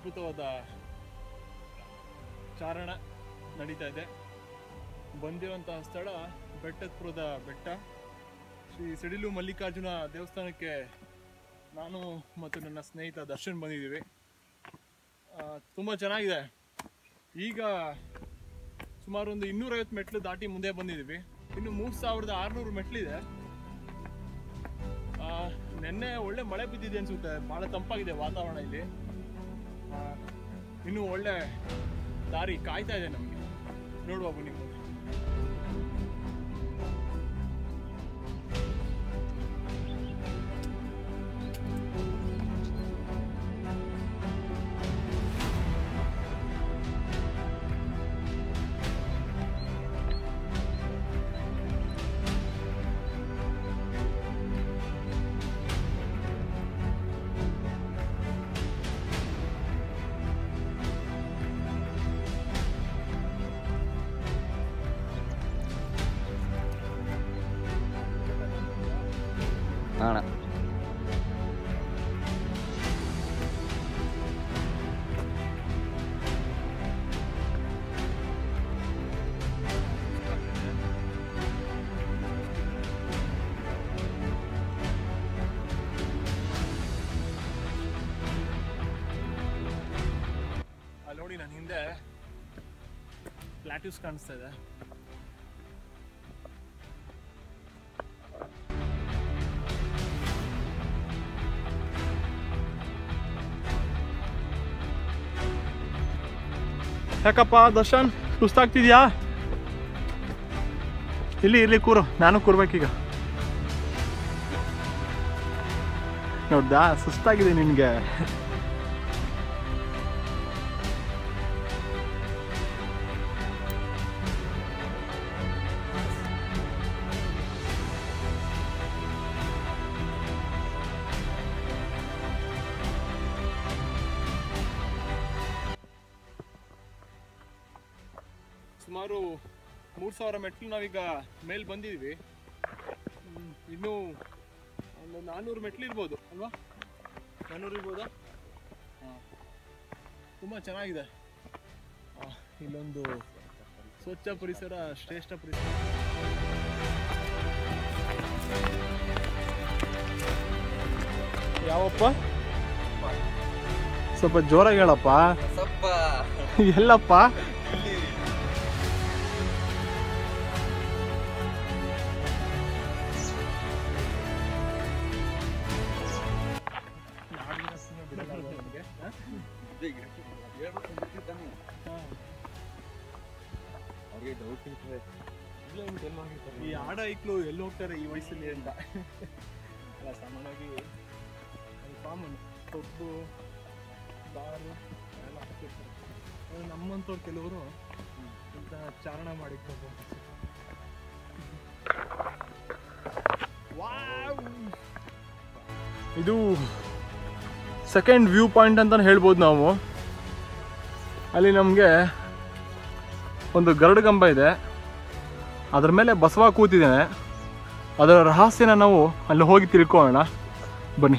ಅದ್ಭುತವಾದ ಚಾರಣ ನಡೀತಾ ಇದೆ ಬಂದಿರುವಂತಹ ಸ್ಥಳ ಬೆಟ್ಟದಪುರದ ಬೆಟ್ಟ ಶ್ರೀ ಸಿಡಿಲು ಮಲ್ಲಿಕಾರ್ಜುನ ದೇವಸ್ಥಾನಕ್ಕೆ ನಾನು ಮತ್ತು ನನ್ನ ಸ್ನೇಹಿತ ದರ್ಶನ್ ಬಂದಿದ್ದೀವಿ ಆ, ತುಂಬ ಚೆನ್ನಾಗಿದೆ ಈಗ ಸುಮಾರು ಒಂದು ಇನ್ನೂರೈವತ್ತು ಮೆಟ್ಲು ದಾಟಿ ಮುಂದೆ ಬಂದಿದ್ದೀವಿ ಇನ್ನು ಮೂರು ಸಾವಿರದ ಆರುನೂರು ಮೆಟ್ಲಿದೆ ಆ, ನೆನ್ನೆ ಒಳ್ಳೆ ಮಳೆ ಬಿದ್ದಿದೆ ಅನ್ಸುತ್ತೆ ಭಾಳ ತಂಪಾಗಿದೆ ವಾತಾವರಣ ಇಲ್ಲಿ ಆ, ಇನ್ನು ಒಳ್ಳೆ ದಾರಿ ಕಾಯ್ತಾ ಇದೆ ನಮಗೆ ನೋಡುವ ಬನ್ನಿ ಮುಂದೆ ಅಣ್ಣ ಅಲ್ಲಿ ನೋಡಿ ನನ್ನ ಹಿಂದೆ ಪ್ಲಾಟ್ಯೂಸ್ ಕಾಣಿಸ್ತಾ ಇದೆ ಯಾಕಪ್ಪ ದರ್ಶನ್ ಸುಸ್ತಾಗ್ತಿದ್ಯಾ ಇಲ್ಲಿ ಇರ್ಲಿ ಕೂರು ನಾನು ಕೂರ್ಬೇಕೀಗ ನೋಡ್ದಾ ಸುಸ್ತಾಗಿದೆ ನಿನಗೆ ಸುಮಾರು ಮೂರು ಸಾವಿರ ಮೆಟ್ಲು ನಾವೀಗ ಮೇಲೆ ಬಂದಿದ್ದೀವಿ ಹ್ಮ್, ಇನ್ನೂ ಒಂದು ನಾನ್ನೂರು ಮೆಟ್ಲು ಇರ್ಬೋದು ಅಲ್ವಾ ನಾನ್ನೂರು ಇರ್ಬೋದಾ ಹಾಂ ತುಂಬ ಚೆನ್ನಾಗಿದೆ ಆ, ಇಲ್ಲೊಂದು ಸ್ವಚ್ಛ ಪರಿಸರ ಶ್ರೇಷ್ಠ ಪರಿಸರ ಯಾವಪ್ಪ ಸ್ವಲ್ಪ ಜೋರಾಗಿ ಹೇಳಪ್ಪ ಸ್ವಲ್ಪ ಎಲ್ಲಪ್ಪ ಅವ್ರಿಗೆ ಡೌಟ್ ಇರ್ತದೆ ಈ ಆಡ ಐಕ್ಳು ಎಲ್ಲಿ ಹೋಗ್ತಾರೆ ಈ ವಯಸ್ಸಲ್ಲಿ ಅಂತ ಅಲ್ಲ ಸಾಮಾನ್ಯವಾಗಿ ಕಾಮನ್ ಕೊಬ್ಬು ದಾರು ಎಲ್ಲ ಹಾಕಿರ್ತಾರೆ ಆದ್ರೆ ನಮ್ಮಂಥವ್ರು ಕೆಲವರು ಇಂಥ ಚಾರಣ ಮಾಡಿಕೊಂಡು ಇದು ಸೆಕೆಂಡ್ ವ್ಯೂ ಪಾಯಿಂಟ್ ಅಂತ ಹೇಳ್ಬೋದು ನಾವು ಅಲ್ಲಿ ನಮಗೆ ಒಂದು ಗರುಡು ಗಂಬ ಇದೆ ಅದ್ರ ಮೇಲೆ ಬಸವ ಕೂತಿದ್ದಾನೆ ಅದರ ರಹಸ್ಯನ ನಾವು ಅಲ್ಲಿ ಹೋಗಿ ತಿಳ್ಕೊಳ್ಳೋಣ ಬನ್ನಿ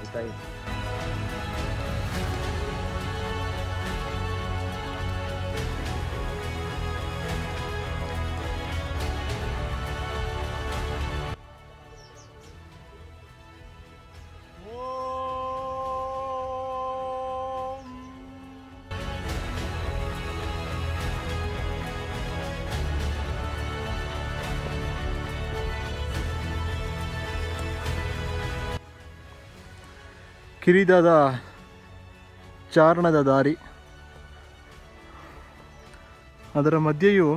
ಕಿರಿದಾದ ಚಾರಣದ ದಾರಿ ಅದರ ಮಧ್ಯೆಯೂ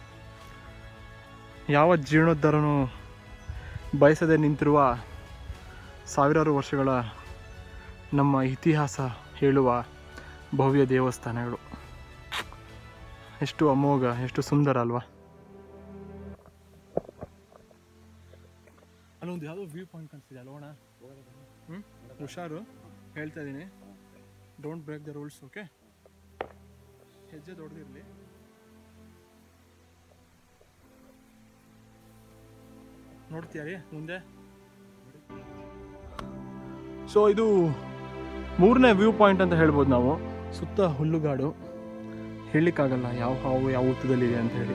ಯಾವ ಜೀರ್ಣೋದ್ಧಾರನೂ ಬಯಸದೆ ನಿಂತಿರುವ ಸಾವಿರಾರು ವರ್ಷಗಳ ನಮ್ಮ ಇತಿಹಾಸ ಹೇಳುವ ಭವ್ಯ ದೇವಸ್ಥಾನಗಳು ಎಷ್ಟು ಅಮೋಘ ಎಷ್ಟು ಸುಂದರ ಅಲ್ವಾ ಅಲ್ಲೊಂದು ಯಾವುದೋ ವ್ಯೂ ಪಾಯಿಂಟ್ ಕಾಣಿಸ್ತಿದೆ ಅಲ್ವಣ ಹ್ಞೂ ಹುಷಾರು ಹೇಳ್ತಾ ಇದ್ದೀನಿ don't break the rules okay ಹೆಜ್ಜೆ ದೊಡ್ಡದಿರಲಿ ನೋಡ್ತೀಯಾರಿ ಮುಂದೆ ಸೊ ಇದು ಮೂರನೇ ವ್ಯೂ ಪಾಯಿಂಟ್ ಅಂತ ಹೇಳ್ಬೋದು ನಾವು ಸುತ್ತ ಹುಲ್ಲುಗಾಡು ಹೇಳಲಿಕ್ಕಾಗಲ್ಲ ಯಾವ ಹಾವು ಯಾವ ಉತ್ತದಲ್ಲಿದೆ ಅಂತ ಹೇಳಿ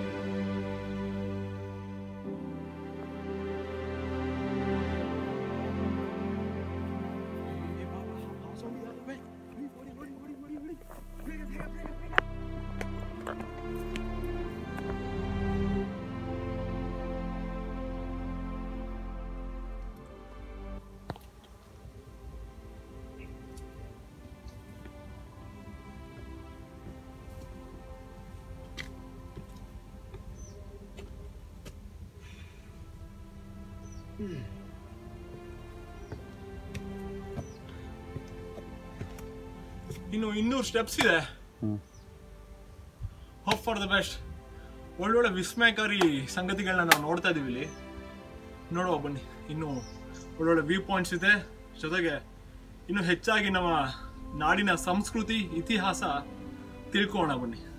ಇನ್ನು ಇನ್ನೂರು ಸ್ಟೆಪ್ಸ್ ಇದೆ hmm. Hope for the best ಒಳ್ಳೊಳ್ಳೆ ವಿಸ್ಮಯಕಾರಿ ಸಂಗತಿಗಳನ್ನ ನಾವು ನೋಡ್ತಾ ಇದೀವಿ ಇಲ್ಲಿ ನೋಡುವ ಬನ್ನಿ ಇನ್ನು ಒಳ್ಳೊಳ್ಳೆ ವ್ಯೂ ಪಾಯಿಂಟ್ಸ್ ಇದೆ ಜೊತೆಗೆ ಇನ್ನು ಹೆಚ್ಚಾಗಿ ನಮ್ಮ ನಾಡಿನ ಸಂಸ್ಕೃತಿ ಇತಿಹಾಸ ತಿಳ್ಕೊಳ್ಳೋಣ ಬನ್ನಿ